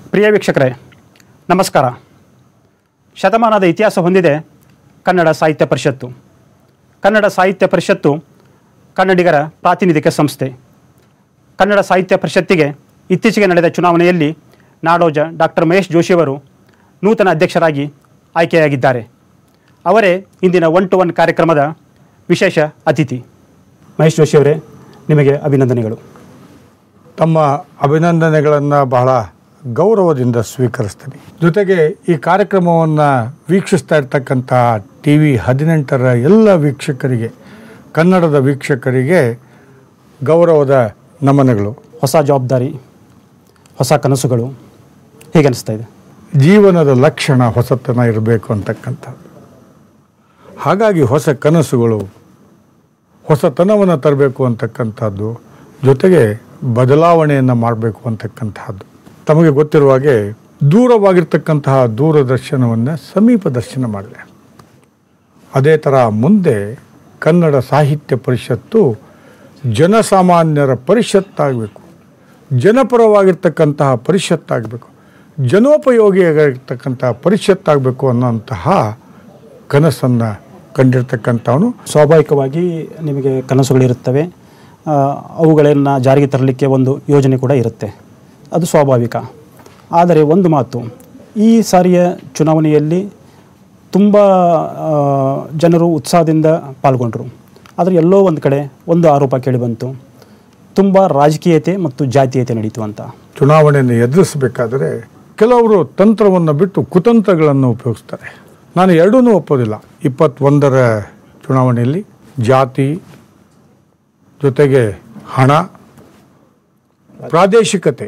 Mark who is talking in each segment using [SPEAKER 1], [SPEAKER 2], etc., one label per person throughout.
[SPEAKER 1] ಪ್ರಿಯ ವೀಕ್ಷಕರೇ ನಮಸ್ಕಾರ ಶತಮಾನದ ಇತಿಹಾಸ ಹೊಂದಿದೆ ಕನ್ನಡ ಸಾಹಿತ್ಯ ಪರಿಷತ್ತು ಕನ್ನಡ ಸಾಹಿತ್ಯ ಪರಿಷತ್ತು ಕನ್ನಡಿಗರ ಪ್ರಾತಿನಿಧಿಕ ಸಂಸ್ಥೆ ಕನ್ನಡ ಸಾಹಿತ್ಯ ಪರಿಷತ್ತಿಗೆ ಇತ್ತೀಚೆಗೆ ನಡೆದ ಚುನಾವಣೆಯಲ್ಲಿ ನಾಡೋಜ ಡಾಕ್ಟರ್ ಮಹೇಶ್ ಜೋಶಿಯವರು ನೂತನ ಅಧ್ಯಕ್ಷರಾಗಿ ಆಯ್ಕೆಯಾಗಿದ್ದಾರೆ ಅವರೇ ಇಂದಿನ ಒನ್ ಟು ಒನ್ ಕಾರ್ಯಕ್ರಮದ ವಿಶೇಷ ಅತಿಥಿ ಮಹೇಶ್ ಜೋಶಿಯವರೇ ನಿಮಗೆ ಅಭಿನಂದನೆಗಳು
[SPEAKER 2] ತಮ್ಮ ಅಭಿನಂದನೆಗಳನ್ನು ಬಹಳ ಗೌರವದಿಂದ ಸ್ವೀಕರಿಸ್ತೀನಿ ಜೊತೆಗೆ ಈ ಕಾರ್ಯಕ್ರಮವನ್ನು ವೀಕ್ಷಿಸ್ತಾ ಇರ್ತಕ್ಕಂಥ ಟಿ ವಿ ಹದಿನೆಂಟರ ಎಲ್ಲ ವೀಕ್ಷಕರಿಗೆ ಕನ್ನಡದ ವೀಕ್ಷಕರಿಗೆ ಗೌರವದ ನಮನಗಳು
[SPEAKER 1] ಹೊಸ ಜವಾಬ್ದಾರಿ ಹೊಸ ಕನಸುಗಳು ಹೇಗೆ ಅನಿಸ್ತಾ ಇದೆ
[SPEAKER 2] ಜೀವನದ ಲಕ್ಷಣ ಹೊಸತನ ಇರಬೇಕು ಅಂತಕ್ಕಂಥದ್ದು ಹಾಗಾಗಿ ಹೊಸ ಕನಸುಗಳು ಹೊಸತನವನ್ನು ತರಬೇಕು ಅಂತಕ್ಕಂಥದ್ದು ಜೊತೆಗೆ ಬದಲಾವಣೆಯನ್ನು ಮಾಡಬೇಕು ಅಂತಕ್ಕಂತಹದ್ದು ತಮಗೆ ಗೊತ್ತಿರುವ ಹಾಗೆ ದೂರವಾಗಿರ್ತಕ್ಕಂತಹ ದೂರದರ್ಶನವನ್ನು ಸಮೀಪ ದರ್ಶನ ಮಾಡಿದೆ ಅದೇ ಥರ ಮುಂದೆ ಕನ್ನಡ ಸಾಹಿತ್ಯ ಪರಿಷತ್ತು ಜನಸಾಮಾನ್ಯರ ಪರಿಷತ್ತಾಗಬೇಕು ಜನಪರವಾಗಿರ್ತಕ್ಕಂತಹ ಪರಿಷತ್ತಾಗಬೇಕು ಜನೋಪಯೋಗಿಯಾಗಿರ್ತಕ್ಕಂತಹ ಪರಿಷತ್ತಾಗಬೇಕು ಅನ್ನೋಂತಹ ಕನಸನ್ನು ಕಂಡಿರ್ತಕ್ಕಂಥವನು
[SPEAKER 1] ಸ್ವಾಭಾವಿಕವಾಗಿ ನಿಮಗೆ ಕನಸುಗಳಿರುತ್ತವೆ ಆ, ಅವುಗಳನ್ನು ಜಾರಿಗೆ ತರಲಿಕ್ಕೆ ಒಂದು ಯೋಜನೆ ಕೂಡ ಇರುತ್ತೆ ಅದು ಸ್ವಾಭಾವಿಕ ಆದರೆ ಒಂದು ಮಾತು ಈ ಸಾರಿಯ ಚುನಾವಣೆಯಲ್ಲಿ ತುಂಬ ಆ, ಜನರು ಉತ್ಸಾಹದಿಂದ ಪಾಲ್ಗೊಂಡರು ಆದರೆ ಎಲ್ಲೋ ಒಂದು ಕಡೆ ಒಂದು ಆರೋಪ ಕೇಳಿಬಂತು ತುಂಬ ರಾಜಕೀಯತೆ ಮತ್ತು ಜಾತೀಯತೆ ನಡೀತು ಅಂತ
[SPEAKER 2] ಚುನಾವಣೆಯನ್ನು ಎದುರಿಸಬೇಕಾದರೆ ಕೆಲವರು ತಂತ್ರವನ್ನು ಬಿಟ್ಟು ಕುತಂತ್ರಗಳನ್ನು ಉಪಯೋಗಿಸ್ತಾರೆ ನಾನು ಎರಡೂ ಒಪ್ಪೋದಿಲ್ಲ ಇಪ್ಪತ್ತೊಂದರ ಚುನಾವಣೆಯಲ್ಲಿ ಜಾತಿ ಜೊತೆಗೆ ಹಣ ಪ್ರಾದೇಶಿಕತೆ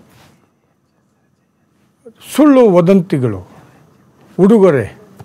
[SPEAKER 2] ಸುಳ್ಳು ವದಂತಿಗಳು ಉಡುಗೊರೆ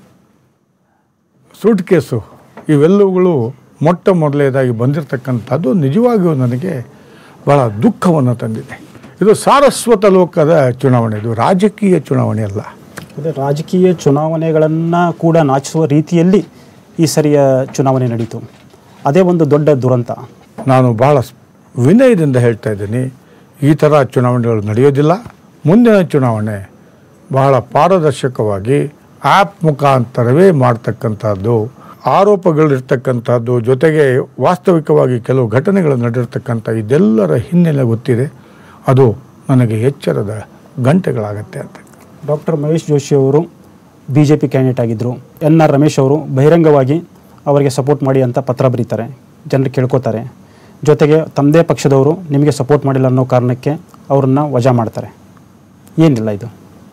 [SPEAKER 2] ಸೂಟ್ ಕೇಸು ಇವೆಲ್ಲವುಗಳು ಮೊಟ್ಟ ಮೊದಲನೇದಾಗಿ ಬಂದಿರತಕ್ಕಂಥದ್ದು ನಿಜವಾಗಿಯೂ ನನಗೆ ಬಹಳ ದುಃಖವನ್ನು ತಂದಿದೆ ಇದು ಸಾರಸ್ವತ ಲೋಕದ ಚುನಾವಣೆ ಇದು ರಾಜಕೀಯ ಚುನಾವಣೆ ಅಲ್ಲ
[SPEAKER 1] ಅದೇ ರಾಜಕೀಯ ಚುನಾವಣೆಗಳನ್ನು ಕೂಡ ನಾಚಿಸುವ ರೀತಿಯಲ್ಲಿ ಈ ಸರಿಯ ಚುನಾವಣೆ ನಡೀತು ಅದೇ ಒಂದು ದೊಡ್ಡ ದುರಂತ
[SPEAKER 2] ನಾನು ಬಹಳ ಸ್- ವಿನಯದಿಂದ ಹೇಳ್ತಾ ಇದ್ದೀನಿ ಈ ಥರ ಚುನಾವಣೆಗಳು ನಡೆಯೋದಿಲ್ಲ ಮುಂದಿನ ಚುನಾವಣೆ ಬಹಳ ಪಾರದರ್ಶಕವಾಗಿ ಆ್ಯಪ್ ಮುಖಾಂತರವೇ ಮಾಡ್ತಕ್ಕಂಥದ್ದು ಆರೋಪಗಳಿರ್ತಕ್ಕಂಥದ್ದು ಜೊತೆಗೆ ವಾಸ್ತವಿಕವಾಗಿ ಕೆಲವು ಘಟನೆಗಳು ನಡೆದಿರ್ತಕ್ಕಂಥ ಇದೆಲ್ಲರ ಹಿನ್ನೆಲೆ ಗೊತ್ತಿದೆ ಅದು ನನಗೆ ಎಚ್ಚರದ ಗಂಟೆಗಳಾಗತ್ತೆ ಅಂತ
[SPEAKER 1] ಡಾಕ್ಟರ್ ಮಹೇಶ್ ಜೋಶಿ ಅವರು ಬಿ ಜೆ ಪಿ ಕ್ಯಾಂಡಿಡೇಟ್ ಆಗಿದ್ದರು ಎನ್ ಆರ್ ರಮೇಶ್ ಅವರು ಬಹಿರಂಗವಾಗಿ ಅವರಿಗೆ ಸಪೋರ್ಟ್ ಮಾಡಿ ಅಂತ ಪತ್ರ ಬರೀತಾರೆ ಜನರು ಕೇಳ್ಕೊತಾರೆ ಜೊತೆಗೆ ತಮ್ಮದೇ ಪಕ್ಷದವರು ನಿಮಗೆ ಸಪೋರ್ಟ್ ಮಾಡಿಲ್ಲ ಅನ್ನೋ ಕಾರಣಕ್ಕೆ ಅವರನ್ನು ವಜಾ ಮಾಡ್ತಾರೆ ಏನಿಲ್ಲ ಇದು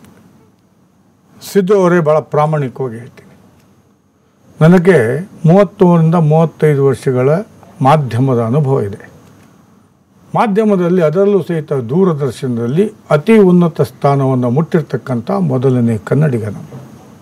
[SPEAKER 2] ಸಿದ್ದು ಅವರೇ ಭಾಳ ಪ್ರಾಮಾಣಿಕವಾಗಿ ಹೇಳ್ತೀನಿ ನನಗೆ ಮೂವತ್ತೂರಿಂದ ಮೂವತ್ತೈದು ವರ್ಷಗಳ ಮಾಧ್ಯಮದ ಅನುಭವ ಇದೆ ಮಾಧ್ಯಮದಲ್ಲಿ ಅದರಲ್ಲೂ ಸಹಿತ ದೂರದರ್ಶನದಲ್ಲಿ ಅತಿ ಉನ್ನತ ಸ್ಥಾನವನ್ನು ಮುಟ್ಟಿರ್ತಕ್ಕಂಥ ಮೊದಲನೇ ಕನ್ನಡಿಗ ನಾನು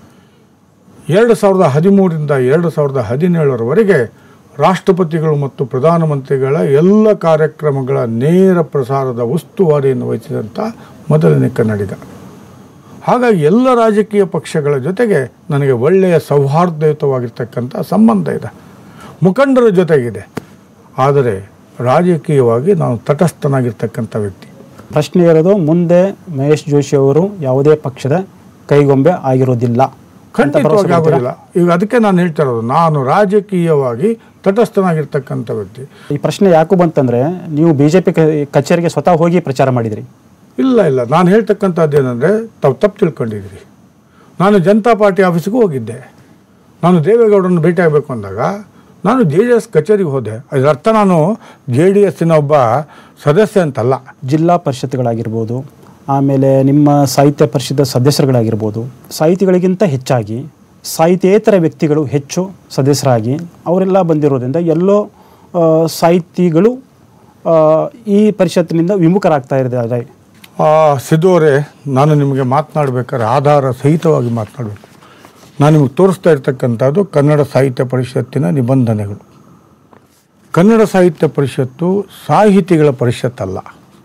[SPEAKER 2] ಎರಡು ಸಾವಿರದ ಹದಿಮೂರರಿಂದ ಎರಡು ಸಾವಿರದ ಹದಿನೇಳರವರೆಗೆ ರಾಷ್ಟ್ರಪತಿಗಳು ಮತ್ತು ಪ್ರಧಾನಮಂತ್ರಿಗಳ ಎಲ್ಲ ಕಾರ್ಯಕ್ರಮಗಳ ನೇರ ಪ್ರಸಾರದ ಉಸ್ತುವಾರಿಯನ್ನು ವಹಿಸಿದಂಥ ಮೊದಲನೇ ಕನ್ನಡಿಗ ಹಾಗಾಗಿ ಎಲ್ಲ ರಾಜಕೀಯ ಪಕ್ಷಗಳ ಜೊತೆಗೆ ನನಗೆ ಒಳ್ಳೆಯ ಸೌಹಾರ್ದಯುತವಾಗಿರ್ತಕ್ಕಂಥ ಸಂಬಂಧ ಇದೆ ಮುಖಂಡರ ಜೊತೆಗಿದೆ ಆದರೆ ರಾಜಕೀಯವಾಗಿ ನಾನು ತಟಸ್ಥನಾಗಿರ್ತಕ್ಕಂಥ ವ್ಯಕ್ತಿ
[SPEAKER 1] ಪ್ರಶ್ನೆ ಇರೋದು ಮುಂದೆ ಮಹೇಶ್ ಜೋಶಿ ಅವರು ಯಾವುದೇ ಪಕ್ಷದ ಕೈಗೊಂಬೆ ಆಗಿರೋದಿಲ್ಲ ಅಂತ ಭರವಸೆ
[SPEAKER 2] ಖಂಡಿತವಾಗಿ
[SPEAKER 1] ಕೊಡ್ತೀರಾ?
[SPEAKER 2] ಆಗೋದಿಲ್ಲ ಈಗ ಅದಕ್ಕೆ ನಾನು ಹೇಳ್ತಾ ಇರೋದು ನಾನು ರಾಜಕೀಯವಾಗಿ ತಟಸ್ಥನಾಗಿರ್ತಕ್ಕಂಥ ವ್ಯಕ್ತಿ
[SPEAKER 1] ಈ ಪ್ರಶ್ನೆ ಯಾಕೂ ಬಂತಂದರೆ ನೀವು ಬಿ ಜೆ ಪಿ ಕಚೇರಿಗೆ ಸ್ವತಃ ಹೋಗಿ ಪ್ರಚಾರ ಮಾಡಿದಿರಿ
[SPEAKER 2] ಇಲ್ಲ ಇಲ್ಲ ನಾನು ಹೇಳ್ತಕ್ಕಂಥದ್ದು ಏನಂದರೆ ತಾವು ತಪ್ಪು ತಿಳ್ಕೊಂಡಿದ್ದೀರಿ ನಾನು ಜನತಾ ಪಾರ್ಟಿ ಆಫೀಸ್ಗೂ ಹೋಗಿದ್ದೆ ನಾನು ದೇವೇಗೌಡರನ್ನು ಭೇಟಿಯಾಗಬೇಕು ಅಂದಾಗ ನಾನು ಜೆ ಡಿ ಎಸ್ ಕಚೇರಿಗೆ ಹೋದೆ ಅದರ ಅರ್ಥ ನಾನು ಜೆ ಡಿ ಎಸ್ಸಿನ ಒಬ್ಬ ಸದಸ್ಯ ಅಂತಲ್ಲ
[SPEAKER 1] ಜಿಲ್ಲಾ ಪರಿಷತ್ಗಳಾಗಿರ್ಬೋದು ಆಮೇಲೆ ನಿಮ್ಮ ಸಾಹಿತ್ಯ ಪರಿಷತ್ ಸದಸ್ಯರುಗಳಾಗಿರ್ಬೋದು ಸಾಹಿತಿಗಳಿಗಿಂತ ಹೆಚ್ಚಾಗಿ ಸಾಹಿತ್ಯೇತರ ವ್ಯಕ್ತಿಗಳು ಹೆಚ್ಚು ಸದಸ್ಯರಾಗಿ ಅವರೆಲ್ಲ ಬಂದಿರೋದ್ರಿಂದ ಎಲ್ಲೋ ಆ, ಸಾಹಿತಿಗಳು ಆ, ಈ ಪರಿಷತ್ತಿನಿಂದ ವಿಮುಖರಾಗ್ತಾ ಇದ್ದಾರೆ
[SPEAKER 2] ಆ, ಸಿದ್ದು ಅವರೇ ನಾನು ನಿಮಗೆ ಮಾತನಾಡಬೇಕಾದ್ರೆ ಆಧಾರ ಸಹಿತವಾಗಿ ಮಾತನಾಡಬೇಕು ನಾನು ನಿಮಗೆ ತೋರಿಸ್ತಾ ಇರ್ತಕ್ಕಂಥದ್ದು ಕನ್ನಡ ಸಾಹಿತ್ಯ ಪರಿಷತ್ತಿನ ನಿಬಂಧನೆಗಳು ಕನ್ನಡ ಸಾಹಿತ್ಯ ಪರಿಷತ್ತು ಸಾಹಿತಿಗಳ ಪರಿಷತ್ತಲ್ಲ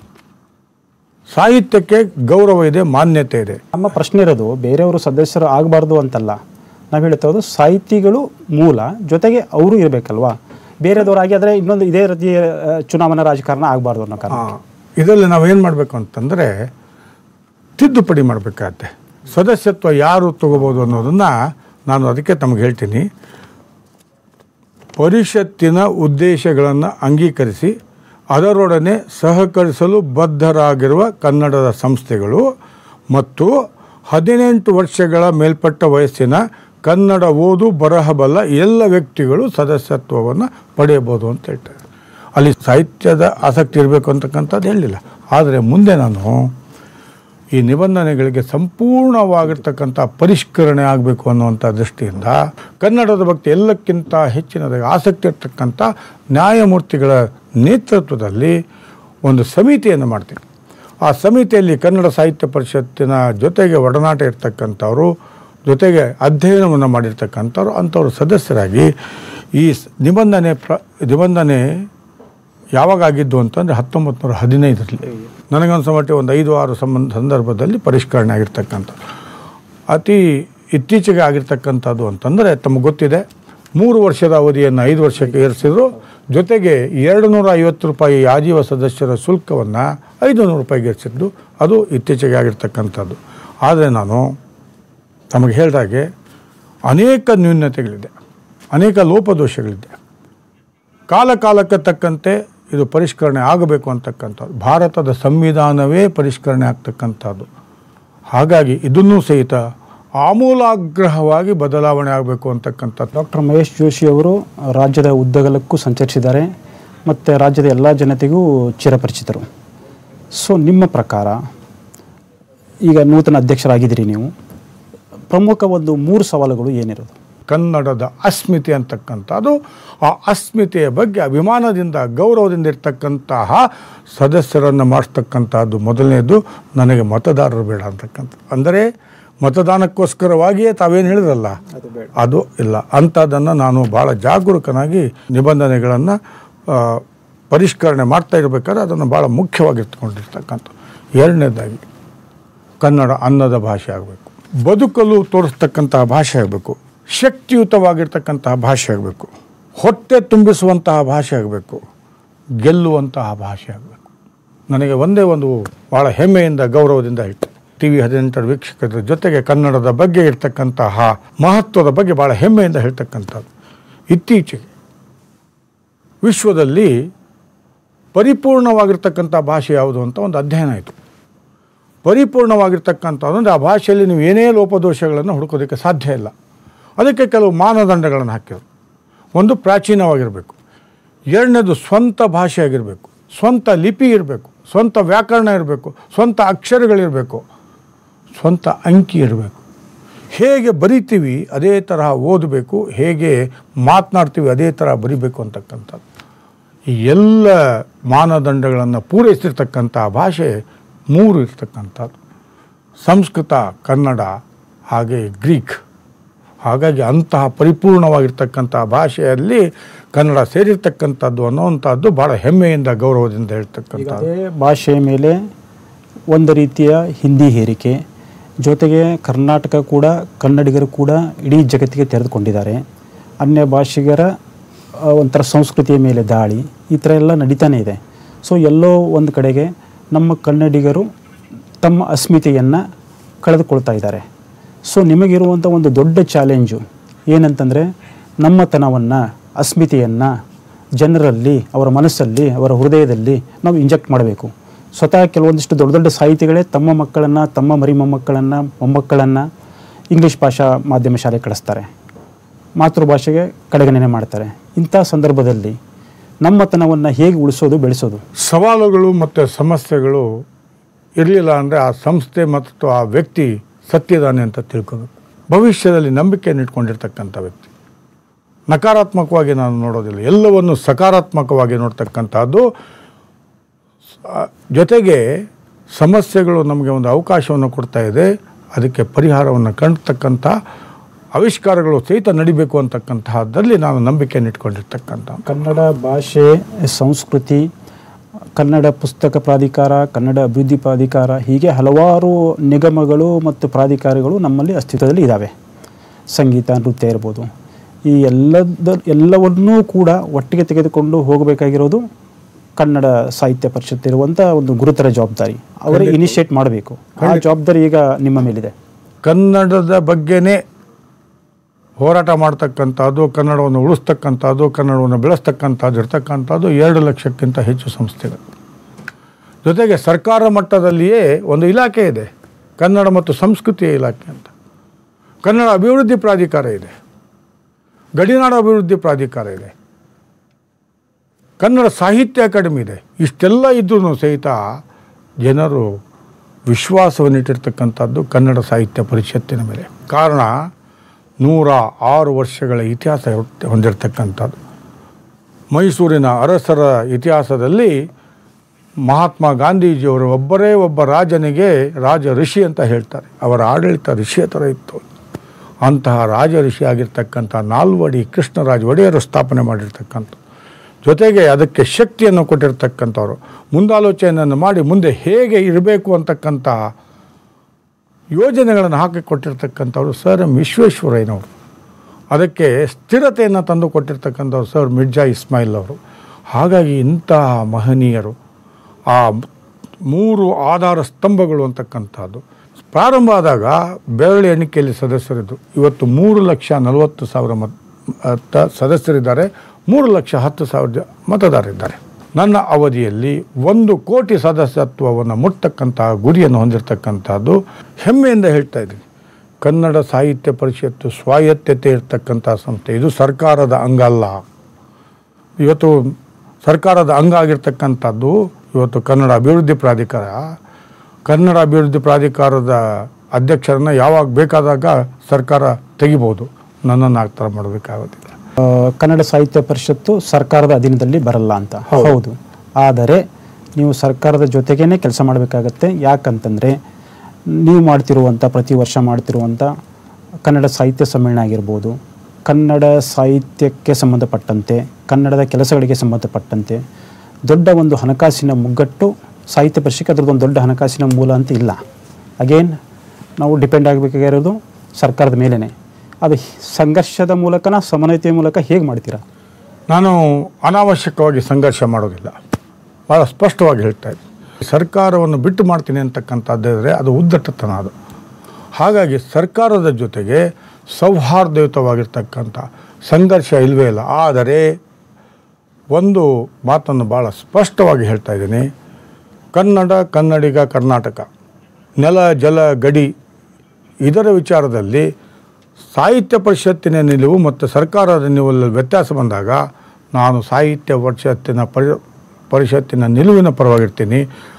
[SPEAKER 2] ಸಾಹಿತ್ಯಕ್ಕೆ ಗೌರವ ಇದೆ ಮಾನ್ಯತೆ ಇದೆ
[SPEAKER 1] ನಮ್ಮ ಪ್ರಶ್ನೆ ಇರೋದು ಬೇರೆಯವರು ಸದಸ್ಯರು ಆಗಬಾರ್ದು ಅಂತಲ್ಲ ನಾವು ಹೇಳ್ತಾ ಇರೋದು ಸಾಹಿತಿಗಳು ಮೂಲ ಜೊತೆಗೆ ಅವರು ಇರಬೇಕಲ್ವಾ ಬೇರೆದವರಾಗಿ ಆದರೆ ಇನ್ನೊಂದು ಇದೇ ರೀತಿಯ ಆ, ಚುನಾವಣಾ ರಾಜಕಾರಣ ಆಗಬಾರ್ದು ಅನ್ನೋ ಕಾರಣ
[SPEAKER 2] ಇದರಲ್ಲಿ ನಾವೇನು ಮಾಡಬೇಕು ಅಂತಂದರೆ ತಿದ್ದುಪಡಿ ಮಾಡಬೇಕಾಗತ್ತೆ ಸದಸ್ಯತ್ವ ಯಾರು ತಗೋಬೋದು ಅನ್ನೋದನ್ನು ನಾನು ಅದಕ್ಕೆ ತಮಗೆ ಹೇಳ್ತೀನಿ ಪರಿಷತ್ತಿನ ಉದ್ದೇಶಗಳನ್ನು ಅಂಗೀಕರಿಸಿ ಅದರೊಡನೆ ಸಹಕರಿಸಲು ಬದ್ಧರಾಗಿರುವ ಕನ್ನಡದ ಸಂಸ್ಥೆಗಳು ಮತ್ತು ಹದಿನೆಂಟು ವರ್ಷಗಳ ಮೇಲ್ಪಟ್ಟ ವಯಸ್ಸಿನ ಕನ್ನಡ ಓದು ಬರಹಬಲ್ಲ ಎಲ್ಲ ವ್ಯಕ್ತಿಗಳು ಸದಸ್ಯತ್ವವನ್ನು ಪಡೆಯಬಹುದು ಅಂತ ಹೇಳ್ತಾರೆ ಅಲ್ಲಿ ಸಾಹಿತ್ಯದ ಆಸಕ್ತಿ ಇರಬೇಕು ಅಂತಕ್ಕಂಥದ್ದು ಹೇಳಿಲ್ಲ ಆದರೆ ಮುಂದೆ ನಾನು ಈ ನಿಬಂಧನೆಗಳಿಗೆ ಸಂಪೂರ್ಣವಾಗಿರ್ತಕ್ಕಂಥ ಪರಿಷ್ಕರಣೆ ಆಗಬೇಕು ಅನ್ನುವಂಥ ದೃಷ್ಟಿಯಿಂದ ಕನ್ನಡದ ಬಗ್ಗೆ ಎಲ್ಲಕ್ಕಿಂತ ಹೆಚ್ಚಿನದಾಗಿ ಆಸಕ್ತಿ ಇರ್ತಕ್ಕಂಥ ನ್ಯಾಯಮೂರ್ತಿಗಳ ನೇತೃತ್ವದಲ್ಲಿ ಒಂದು ಸಮಿತಿಯನ್ನು ಮಾಡ್ತೀನಿ ಆ ಸಮಿತಿಯಲ್ಲಿ ಕನ್ನಡ ಸಾಹಿತ್ಯ ಪರಿಷತ್ತಿನ ಜೊತೆಗೆ ಒಡನಾಟ ಇರ್ತಕ್ಕಂಥವರು ಜೊತೆಗೆ ಅಧ್ಯಯನವನ್ನು ಮಾಡಿರ್ತಕ್ಕಂಥವ್ರು ಅಂಥವ್ರು ಸದಸ್ಯರಾಗಿ ಈ ಸ್- ನಿಬಂಧನೆ ಪ್ರ ನಿಬಂಧನೆ ಯಾವಾಗ ಆಗಿದ್ದು ಅಂತಂದರೆ ಹತ್ತೊಂಬತ್ತು ನೂರ ಹದಿನೈದರಲ್ಲಿ ನನಗನ್ಸೋ ಮಟ್ಟಿಗೆ ಒಂದು ಐದು ಆರು ಸಂಬಂಧ ಸಂದರ್ಭದಲ್ಲಿ ಪರಿಷ್ಕರಣೆ ಆಗಿರ್ತಕ್ಕಂಥ ಅತಿ ಇತ್ತೀಚೆಗೆ ಆಗಿರ್ತಕ್ಕಂಥದ್ದು ಅಂತಂದರೆ ತಮಗೆ ಗೊತ್ತಿದೆ ಮೂರು ವರ್ಷದ ಅವಧಿಯನ್ನು ಐದು ವರ್ಷಕ್ಕೆ ಏರಿಸಿದ್ರು ಜೊತೆಗೆ ಎರಡು ನೂರ ಐವತ್ತು ರೂಪಾಯಿ ಆಜೀವ ಸದಸ್ಯರ ಶುಲ್ಕವನ್ನು ಐದು ನೂರು ರೂಪಾಯಿಗೆ ಏರಿಸಿದ್ದು ಅದು ಇತ್ತೀಚೆಗೆ ಆಗಿರ್ತಕ್ಕಂಥದ್ದು ಆದರೆ ನಾನು ತಮಗೆ ಹೇಳಿದಾಗೆ ಅನೇಕ ನ್ಯೂನತೆಗಳಿದೆ ಅನೇಕ ಲೋಪದೋಷಗಳಿದೆ ಕಾಲ ಕಾಲಕ್ಕೆ ತಕ್ಕಂತೆ ಇದು ಪರಿಷ್ಕರಣೆ ಆಗಬೇಕು ಅಂತಕ್ಕಂಥದ್ದು ಭಾರತದ ಸಂವಿಧಾನವೇ ಪರಿಷ್ಕರಣೆ ಆಗ್ತಕ್ಕಂಥದ್ದು ಹಾಗಾಗಿ ಇದನ್ನೂ ಸಹಿತ ಆಮೂಲಾಗ್ರಹವಾಗಿ ಬದಲಾವಣೆ ಆಗಬೇಕು ಅಂತಕ್ಕಂಥದ್ದು
[SPEAKER 1] ಡಾಕ್ಟರ್ ಮಹೇಶ್ ಜೋಶಿ ಅವರು ರಾಜ್ಯದ ಉದ್ದಗಲಕ್ಕೂ ಸಂಚರಿಸಿದ್ದಾರೆ ಮತ್ತು ರಾಜ್ಯದ ಎಲ್ಲ ಜನತೆಗೂ ಚಿರಪರಿಚಿತರು ಸೊ ನಿಮ್ಮ ಪ್ರಕಾರ ಈಗ ನೂತನ ಅಧ್ಯಕ್ಷರಾಗಿದ್ದೀರಿ ನೀವು ಪ್ರಮುಖ ಒಂದು ಮೂರು ಸವಾಲುಗಳು ಏನಿರೋದು
[SPEAKER 2] ಕನ್ನಡದ ಅಸ್ಮಿತೆ ಅಂತಕ್ಕಂಥದ್ದು ಆ ಅಸ್ಮಿತೆಯ ಬಗ್ಗೆ ಅಭಿಮಾನದಿಂದ ಗೌರವದಿಂದ ಇರ್ತಕ್ಕಂತಹ ಸದಸ್ಯರನ್ನು ಮಾಡಿಸ್ತಕ್ಕಂಥದ್ದು ಮೊದಲನೇದು ನನಗೆ ಮತದಾರರು ಬೇಡ ಅಂತಕ್ಕಂಥ ಅಂದರೆ ಮತದಾನಕ್ಕೋಸ್ಕರವಾಗಿಯೇ ತಾವೇನು ಹೇಳಿದ್ರಲ್ಲ ಅದು ಇಲ್ಲ ಅಂಥದ್ದನ್ನು ನಾನು ಭಾಳ ಜಾಗರೂಕನಾಗಿ ನಿಬಂಧನೆಗಳನ್ನು ಪರಿಷ್ಕರಣೆ ಮಾಡ್ತಾ ಇರಬೇಕಾದ್ರೆ ಅದನ್ನು ಭಾಳ ಮುಖ್ಯವಾಗಿರ್ತುಕೊಂಡಿರ್ತಕ್ಕಂಥ ಎರಡನೇದಾಗಿ ಕನ್ನಡ ಅನ್ನದ ಭಾಷೆ ಆಗಬೇಕು ಬದುಕಲು ತೋರಿಸ್ತಕ್ಕಂತಹ ಭಾಷೆ ಆಗಬೇಕು ಶಕ್ತಿಯುತವಾಗಿರ್ತಕ್ಕಂತಹ ಭಾಷೆ ಆಗಬೇಕು ಹೊಟ್ಟೆ ತುಂಬಿಸುವಂತಹ ಭಾಷೆ ಆಗಬೇಕು ಗೆಲ್ಲುವಂತಹ ಭಾಷೆ ಆಗಬೇಕು ನನಗೆ ಒಂದೇ ಒಂದು ಭಾಳ ಹೆಮ್ಮೆಯಿಂದ ಗೌರವದಿಂದ ಹೇಳ್ತೀನಿ ಟಿ ವಿ ಹದಿನೆಂಟರ ವೀಕ್ಷಕರ ಜೊತೆಗೆ ಕನ್ನಡದ ಬಗ್ಗೆ ಇರ್ತಕ್ಕಂತಹ ಮಹತ್ವದ ಬಗ್ಗೆ ಭಾಳ ಹೆಮ್ಮೆಯಿಂದ ಹೇಳ್ತಕ್ಕಂಥದ್ದು ಇತ್ತೀಚೆಗೆ ವಿಶ್ವದಲ್ಲಿ ಪರಿಪೂರ್ಣವಾಗಿರ್ತಕ್ಕಂಥ ಭಾಷೆ ಯಾವುದು ಅಂತ ಒಂದು ಅಧ್ಯಯನ ಆಯಿತು ಪರಿಪೂರ್ಣವಾಗಿರ್ತಕ್ಕಂಥದ್ದು ಅಂದರೆ ಆ ಭಾಷೆಯಲ್ಲಿ ನೀವು ಏನೇ ಲೋಪದೋಷಗಳನ್ನು ಹುಡುಕೋದಕ್ಕೆ ಸಾಧ್ಯ ಇಲ್ಲ ಅದಕ್ಕೆ ಕೆಲವು ಮಾನದಂಡಗಳನ್ನು ಹಾಕಿದರು ಒಂದು ಪ್ರಾಚೀನವಾಗಿರಬೇಕು ಎರಡನೇದು ಸ್ವಂತ ಭಾಷೆ ಆಗಿರಬೇಕು ಸ್ವಂತ ಲಿಪಿ ಇರಬೇಕು ಸ್ವಂತ ವ್ಯಾಕರಣ ಇರಬೇಕು ಸ್ವಂತ ಅಕ್ಷರಗಳಿರಬೇಕು ಸ್ವಂತ ಅಂಕಿ ಇರಬೇಕು ಹೇಗೆ ಬರಿತೀವಿ ಅದೇ ತರಹ ಓದಬೇಕು ಹೇಗೆ ಮಾತನಾಡ್ತೀವಿ ಅದೇ ಥರ ಬರಿಬೇಕು ಅಂತಕ್ಕಂಥದ್ದು ಈ ಎಲ್ಲ ಮಾನದಂಡಗಳನ್ನು ಪೂರೈಸಿರ್ತಕ್ಕಂಥ ಭಾಷೆ ಮೂರು ಇರ್ತಕ್ಕಂಥದ್ದು ಸಂಸ್ಕೃತ ಕನ್ನಡ ಹಾಗೆ ಗ್ರೀಕ್ ಹಾಗಾಗಿ ಅಂತಹ ಪರಿಪೂರ್ಣವಾಗಿರ್ತಕ್ಕಂಥ ಭಾಷೆಯಲ್ಲಿ ಕನ್ನಡ ಸೇರಿರ್ತಕ್ಕಂಥದ್ದು ಅನ್ನೋವಂಥದ್ದು ಭಾಳ ಹೆಮ್ಮೆಯಿಂದ ಗೌರವದಿಂದ
[SPEAKER 1] ಈಗ
[SPEAKER 2] ಹೇಳ್ತಕ್ಕಂಥದ್ದು
[SPEAKER 1] ಅದೇ ಭಾಷೆಯ ಮೇಲೆ ಒಂದು ರೀತಿಯ ಹಿಂದಿ ಹೇರಿಕೆ ಜೊತೆಗೆ ಕರ್ನಾಟಕ ಕೂಡ ಕನ್ನಡಿಗರು ಕೂಡ ಇಡೀ ಜಗತ್ತಿಗೆ ತೆರೆದುಕೊಂಡಿದ್ದಾರೆ ಅನ್ಯ ಭಾಷಿಗರ ಆ, ಒಂಥರ ಸಂಸ್ಕೃತಿಯ ಮೇಲೆ ದಾಳಿ ಈ ಥರ ಎಲ್ಲ ನಡೀತಾನೆ ಇದೆ ಸೊ ಎಲ್ಲೋ ಒಂದು ಕಡೆಗೆ ನಮ್ಮ ಕನ್ನಡಿಗರು ತಮ್ಮ ಅಸ್ಮಿತೆಯನ್ನು ಕಳೆದುಕೊಳ್ತಾ ಇದ್ದಾರೆ ಸೊ ನಿಮಗಿರುವಂಥ ಒಂದು ದೊಡ್ಡ ಚಾಲೆಂಜು ಏನಂತಂದರೆ ನಮ್ಮತನವನ್ನು ಅಸ್ಮಿತೆಯನ್ನು ಜನರಲ್ಲಿ ಅವರ ಮನಸ್ಸಲ್ಲಿ ಅವರ ಹೃದಯದಲ್ಲಿ ನಾವು ಇಂಜೆಕ್ಟ್ ಮಾಡಬೇಕು ಸ್ವತಃ ಕೆಲವೊಂದಿಷ್ಟು ದೊಡ್ಡ ದೊಡ್ಡ ಸಾಹಿತಿಗಳೇ ತಮ್ಮ ಮಕ್ಕಳನ್ನು ತಮ್ಮ ಮರಿ ಮೊಮ್ಮಕ್ಕಳನ್ನು ಮೊಮ್ಮಕ್ಕಳನ್ನು ಇಂಗ್ಲೀಷ್ ಭಾಷಾ ಮಾಧ್ಯಮ ಶಾಲೆ ಕಳಿಸ್ತಾರೆ ಮಾತೃಭಾಷೆಗೆ ಕಡೆಗಣನೆ ಮಾಡ್ತಾರೆ ಇಂಥ ಸಂದರ್ಭದಲ್ಲಿ ನಮ್ಮತನವನ್ನು ಹೇಗೆ ಉಳಿಸೋದು ಬೆಳೆಸೋದು
[SPEAKER 2] ಸವಾಲುಗಳು ಮತ್ತು ಸಮಸ್ಯೆಗಳು ಇರಲಿಲ್ಲ ಅಂದರೆ ಆ ಸಂಸ್ಥೆ ಮತ್ತು ಆ ವ್ಯಕ್ತಿ ಸತ್ಯದಾನೆ ಅಂತ ತಿಳ್ಕೋಬೇಕು ಭವಿಷ್ಯದಲ್ಲಿ ನಂಬಿಕೆಯನ್ನು ಇಟ್ಕೊಂಡಿರ್ತಕ್ಕಂಥ ವ್ಯಕ್ತಿ ನಕಾರಾತ್ಮಕವಾಗಿ ನಾನು ನೋಡೋದಿಲ್ಲ ಎಲ್ಲವನ್ನು ಸಕಾರಾತ್ಮಕವಾಗಿ ನೋಡ್ತಕ್ಕಂಥದ್ದು ಸ- ಜೊತೆಗೆ ಸಮಸ್ಯೆಗಳು ನಮಗೆ ಒಂದು ಅವಕಾಶವನ್ನು ಕೊಡ್ತಾ ಇದೆ ಅದಕ್ಕೆ ಪರಿಹಾರವನ್ನು ಕಂಡ್ತಕ್ಕಂಥ ಆವಿಷ್ಕಾರಗಳು ಸಹಿತ ನಡಿಬೇಕು ಅಂತಕ್ಕಂತಹದ್ದಲ್ಲಿ ನಾನು ನಂಬಿಕೆಯನ್ನು ಇಟ್ಕೊಂಡಿರ್ತಕ್ಕಂಥ
[SPEAKER 1] ಕನ್ನಡ ಭಾಷೆ ಸಂಸ್ಕೃತಿ ಕನ್ನಡ ಪುಸ್ತಕ ಪ್ರಾಧಿಕಾರ ಕನ್ನಡ ಅಭಿವೃದ್ಧಿ ಪ್ರಾಧಿಕಾರ ಹೀಗೆ ಹಲವಾರು ನಿಗಮಗಳು ಮತ್ತು ಪ್ರಾಧಿಕಾರಗಳು ನಮ್ಮಲ್ಲಿ ಅಸ್ತಿತ್ವದಲ್ಲಿ ಇದ್ದಾವೆ ಸಂಗೀತ ನೃತ್ಯ ಇರ್ಬೋದು ಈ ಎಲ್ಲದ ಎಲ್ಲವನ್ನೂ ಕೂಡ ಒಟ್ಟಿಗೆ ತೆಗೆದುಕೊಂಡು ಹೋಗಬೇಕಾಗಿರೋದು ಕನ್ನಡ ಸಾಹಿತ್ಯ ಪರಿಷತ್ ಇರುವಂಥ ಒಂದು ಗುರುತರ ಜವಾಬ್ದಾರಿ ಅವರೇ ಇನಿಷಿಯೇಟ್ ಮಾಡಬೇಕು ಆ ಜವಾಬ್ದಾರಿ ಈಗ ನಿಮ್ಮ ಮೇಲಿದೆ
[SPEAKER 2] ಕನ್ನಡದ ಬಗ್ಗೆನೇ ಹೋರಾಟ ಮಾಡ್ತಕ್ಕಂಥದ್ದು ಕನ್ನಡವನ್ನು ಉಳಿಸ್ತಕ್ಕಂಥದ್ದು ಕನ್ನಡವನ್ನು ಬೆಳೆಸ್ತಕ್ಕಂಥದ್ದು ಇರ್ತಕ್ಕಂಥದ್ದು ಎರಡು ಲಕ್ಷಕ್ಕಿಂತ ಹೆಚ್ಚು ಸಂಸ್ಥೆಗಳು ಜೊತೆಗೆ ಸರ್ಕಾರ ಮಟ್ಟದಲ್ಲಿಯೇ ಒಂದು ಇಲಾಖೆ ಇದೆ ಕನ್ನಡ ಮತ್ತು ಸಂಸ್ಕೃತಿಯ ಇಲಾಖೆ ಅಂತ ಕನ್ನಡ ಅಭಿವೃದ್ಧಿ ಪ್ರಾಧಿಕಾರ ಇದೆ ಗಡಿನಾಡು ಅಭಿವೃದ್ಧಿ ಪ್ರಾಧಿಕಾರ ಇದೆ ಕನ್ನಡ ಸಾಹಿತ್ಯ ಅಕಾಡೆಮಿ ಇದೆ ಇಷ್ಟೆಲ್ಲ ಇದ್ರೂ ಸಹಿತ ಜನರು ವಿಶ್ವಾಸವನ್ನಿಟ್ಟಿರ್ತಕ್ಕಂಥದ್ದು ಕನ್ನಡ ಸಾಹಿತ್ಯ ಪರಿಷತ್ತಿನ ಮೇಲೆ ಕಾರಣ ನೂರ ಆರು ವರ್ಷಗಳ ಇತಿಹಾಸ ಇರುತ್ತೆ- ಹೊಂದಿರತಕ್ಕಂಥದ್ದು ಮೈಸೂರಿನ ಅರಸರ ಇತಿಹಾಸದಲ್ಲಿ ಮಹಾತ್ಮ ಗಾಂಧೀಜಿಯವರು ಒಬ್ಬರೇ ಒಬ್ಬ ರಾಜನಿಗೆ ರಾಜ ಋಷಿ ಅಂತ ಹೇಳ್ತಾರೆ ಅವರ ಆಡಳಿತ ಋಷಿಯ ಥರ ಇತ್ತು ಅಂತಹ ರಾಜ ಋಷಿ ಆಗಿರ್ತಕ್ಕಂಥ ನಾಲ್ವಡಿ ಕೃಷ್ಣರಾಜ ಒಡೆಯರು ಸ್ಥಾಪನೆ ಮಾಡಿರ್ತಕ್ಕಂಥ ಜೊತೆಗೆ ಅದಕ್ಕೆ ಶಕ್ತಿಯನ್ನು ಕೊಟ್ಟಿರ್ತಕ್ಕಂಥವ್ರು ಮುಂದಾಲೋಚನೆಯನ್ನು ಮಾಡಿ ಮುಂದೆ ಹೇಗೆ ಇರಬೇಕು ಅಂತಕ್ಕಂಥ ಯೋಜನೆಗಳನ್ನು ಹಾಕಿಕೊಟ್ಟಿರ್ತಕ್ಕಂಥವ್ರು ಸರ್ ಎಂ ವಿಶ್ವೇಶ್ವರಯ್ಯನವರು ಅದಕ್ಕೆ ಸ್ಥಿರತೆಯನ್ನು ತಂದು ಕೊಟ್ಟಿರ್ತಕ್ಕಂಥವ್ರು ಸರ್ ಮಿರ್ಜಾ ಇಸ್ಮಾಯಿಲ್ ಅವರು ಹಾಗಾಗಿ ಇಂತಹ ಮಹನೀಯರು ಆ ಮೂರು ಆಧಾರ ಸ್ತಂಭಗಳು ಅಂತಕ್ಕಂಥದ್ದು ಪ್ರಾರಂಭ ಆದಾಗ ಬೆರಳಿ ಎಣಿಕೆಯಲ್ಲಿ ಸದಸ್ಯರಿದ್ದು ಇವತ್ತು ಮೂರು ಲಕ್ಷ ನಲವತ್ತು ಸಾವಿರ ಮತ ಅತ್ತ ಸದಸ್ಯರಿದ್ದಾರೆ ಮೂರು ಲಕ್ಷ ಹತ್ತು ಸಾವಿರ ಜ ಮತದಾರರಿದ್ದಾರೆ ನನ್ನ ಅವಧಿಯಲ್ಲಿ ಒಂದು ಕೋಟಿ ಸದಸ್ಯತ್ವವನ್ನು ಮುಟ್ತಕ್ಕಂತಹ ಗುರಿಯನ್ನು ಹೊಂದಿರತಕ್ಕಂಥದ್ದು ಹೆಮ್ಮೆಯಿಂದ ಹೇಳ್ತಾ ಇದ್ದೀನಿ ಕನ್ನಡ ಸಾಹಿತ್ಯ ಪರಿಷತ್ತು ಸ್ವಾಯತ್ತತೆ ಇರ್ತಕ್ಕಂಥ ಸಂಸ್ಥೆ ಇದು ಸರ್ಕಾರದ ಅಂಗ ಅಲ್ಲ ಇವತ್ತು ಸರ್ಕಾರದ ಅಂಗ ಆಗಿರ್ತಕ್ಕಂಥದ್ದು ಇವತ್ತು ಕನ್ನಡ ಅಭಿವೃದ್ಧಿ ಪ್ರಾಧಿಕಾರ ಕನ್ನಡ ಅಭಿವೃದ್ಧಿ ಪ್ರಾಧಿಕಾರದ ಅಧ್ಯಕ್ಷರನ್ನ ಯಾವಾಗ ಬೇಕಾದಾಗ ಸರ್ಕಾರ ತೆಗಿಬೋದು ನನ್ನನ್ನು ಆ ಥರ ಮಾಡಬೇಕಾಗೋದಿಲ್ಲ
[SPEAKER 1] ಆ, ಕನ್ನಡ ಸಾಹಿತ್ಯ ಪರಿಷತ್ತು ಸರ್ಕಾರದ ಅಧೀನದಲ್ಲಿ ಬರಲ್ಲ ಅಂತ ಹೌದು ಆದರೆ ನೀವು ಸರ್ಕಾರದ ಜೊತೆಗೇನೆ ಕೆಲಸ ಮಾಡಬೇಕಾಗತ್ತೆ ಯಾಕಂತಂದರೆ ನೀವು ಮಾಡ್ತಿರುವಂಥ ಪ್ರತಿ ವರ್ಷ ಮಾಡ್ತಿರುವಂಥ ಕನ್ನಡ ಸಾಹಿತ್ಯ ಸಮ್ಮೇಳನ ಆಗಿರ್ಬೋದು ಕನ್ನಡ ಸಾಹಿತ್ಯಕ್ಕೆ ಸಂಬಂಧಪಟ್ಟಂತೆ ಕನ್ನಡದ ಕೆಲಸಗಳಿಗೆ ಸಂಬಂಧಪಟ್ಟಂತೆ ದೊಡ್ಡ ಒಂದು ಹಣಕಾಸಿನ ಮುಗ್ಗಟ್ಟು ಸಾಹಿತ್ಯ ಪರಿಷಕ್ಕೆ ಅದ್ರದ್ದು ಒಂದು ದೊಡ್ಡ ಹಣಕಾಸಿನ ಮೂಲ ಅಂತ ಇಲ್ಲ ಅಗೇನ್ ನಾವು ಡಿಪೆಂಡ್ ಆಗಬೇಕಾಗಿರೋದು ಸರ್ಕಾರದ ಮೇಲೇ ಅದು ಸಂಘರ್ಷದ ಮೂಲಕನ ಸಮನ್ವಯತೆಯ ಮೂಲಕ ಹೇಗೆ ಮಾಡ್ತೀರಾ
[SPEAKER 2] ನಾನು ಅನಾವಶ್ಯಕವಾಗಿ ಸಂಘರ್ಷ ಮಾಡೋದಿಲ್ಲ ಭಾಳ ಸ್ಪಷ್ಟವಾಗಿ ಹೇಳ್ತಾ ಇದ್ದೀನಿ ಸರ್ಕಾರವನ್ನು ಬಿಟ್ಟು ಮಾಡ್ತೀನಿ ಅಂತಕ್ಕಂಥದ್ದಿದ್ರೆ ಅದು ಉದ್ದಟತನ ಅದು ಹಾಗಾಗಿ ಸರ್ಕಾರದ ಜೊತೆಗೆ ಸೌಹಾರ್ದಯುತವಾಗಿರ್ತಕ್ಕಂಥ ಸಂಘರ್ಷ ಇಲ್ಲವೇ ಇಲ್ಲ ಆದರೆ ಒಂದು ಮಾತನ್ನು ಭಾಳ ಸ್ಪಷ್ಟವಾಗಿ ಹೇಳ್ತಾ ಇದ್ದೀನಿ ಕನ್ನಡ ಕನ್ನಡಿಗ ಕರ್ನಾಟಕ ನೆಲ ಜಲ ಗಡಿ ಇದರ ವಿಚಾರದಲ್ಲಿ ಸಾಹಿತ್ಯ ಪರಿಷತ್ತಿನ ನಿಲುವು ಮತ್ತು ಸರ್ಕಾರದ ನಿಲುವಲ್ಲಿ ವ್ಯತ್ಯಾಸ ಬಂದಾಗ ನಾನು ಸಾಹಿತ್ಯ ಪರಿಷತ್ತಿನ ಪರಿ ಪರಿಷತ್ತಿನ ನಿಲುವಿನ ಪರವಾಗಿರ್ತೀನಿ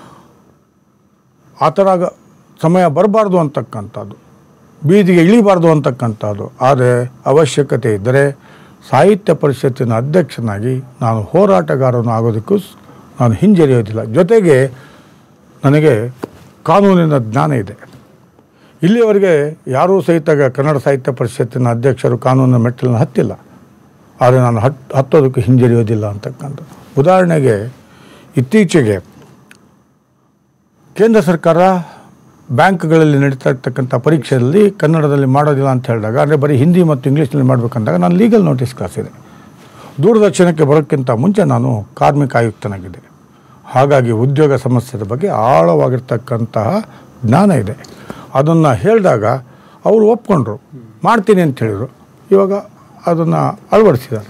[SPEAKER 2] ಆ ಥರ ಆಗ ಸಮಯ ಬರಬಾರ್ದು ಅಂತಕ್ಕಂಥದ್ದು ಬೀದಿಗೆ ಇಳಿಬಾರ್ದು ಅಂತಕ್ಕಂಥದ್ದು ಆದರೆ ಅವಶ್ಯಕತೆ ಇದ್ದರೆ ಸಾಹಿತ್ಯ ಪರಿಷತ್ತಿನ ಅಧ್ಯಕ್ಷನಾಗಿ ನಾನು ಹೋರಾಟಗಾರನು ಆಗೋದಕ್ಕೂ ಸ್- ನಾನು ಹಿಂಜರಿಯೋದಿಲ್ಲ ಜೊತೆಗೆ ನನಗೆ ಕಾನೂನಿನ ಜ್ಞಾನ ಇದೆ ಇಲ್ಲಿಯವರೆಗೆ ಯಾರೂ ಸಹಿತ ಕನ್ನಡ ಸಾಹಿತ್ಯ ಪರಿಷತ್ತಿನ ಅಧ್ಯಕ್ಷರು ಕಾನೂನಿನ ಮೆಟ್ಟಲನ್ನು ಹತ್ತಿಲ್ಲ ಆದರೆ ನಾನು ಹತ್ ಹತ್ತೋದಕ್ಕೆ ಹಿಂಜರಿಯೋದಿಲ್ಲ ಅಂತಕ್ಕಂಥ ಉದಾಹರಣೆಗೆ ಇತ್ತೀಚೆಗೆ ಕೇಂದ್ರ ಸರ್ಕಾರ ಬ್ಯಾಂಕ್ಗಳಲ್ಲಿ ನಡೀತಾ ಇರ್ತಕ್ಕಂಥ ಪರೀಕ್ಷೆಯಲ್ಲಿ ಕನ್ನಡದಲ್ಲಿ ಮಾಡೋದಿಲ್ಲ ಅಂತ ಹೇಳಿದಾಗ ಅಂದರೆ ಬರೀ ಹಿಂದಿ ಮತ್ತು ಇಂಗ್ಲೀಷ್ನಲ್ಲಿ ಮಾಡಬೇಕಂದಾಗ ನಾನು ಲೀಗಲ್ ನೋಟಿಸ್ ಕಳಿಸಿದೆ ದೂರದರ್ಶನಕ್ಕೆ ಬರೋಕ್ಕಿಂತ ಮುಂಚೆ ನಾನು ಕಾರ್ಮಿಕ ಆಯುಕ್ತನಾಗಿದ್ದೆ ಹಾಗಾಗಿ ಉದ್ಯೋಗ ಸಮಸ್ಯೆದ ಬಗ್ಗೆ ಆಳವಾಗಿರ್ತಕ್ಕಂತಹ ಜ್ಞಾನ ಇದೆ ಅದನ್ನು ಹೇಳಿದಾಗ ಅವರು ಒಪ್ಕೊಂಡ್ರು ಮಾಡ್ತೀನಿ ಅಂತ ಹೇಳಿದರು ಇವಾಗ ಅದನ್ನು ಅಳವಡಿಸಿದ್ದಾರೆ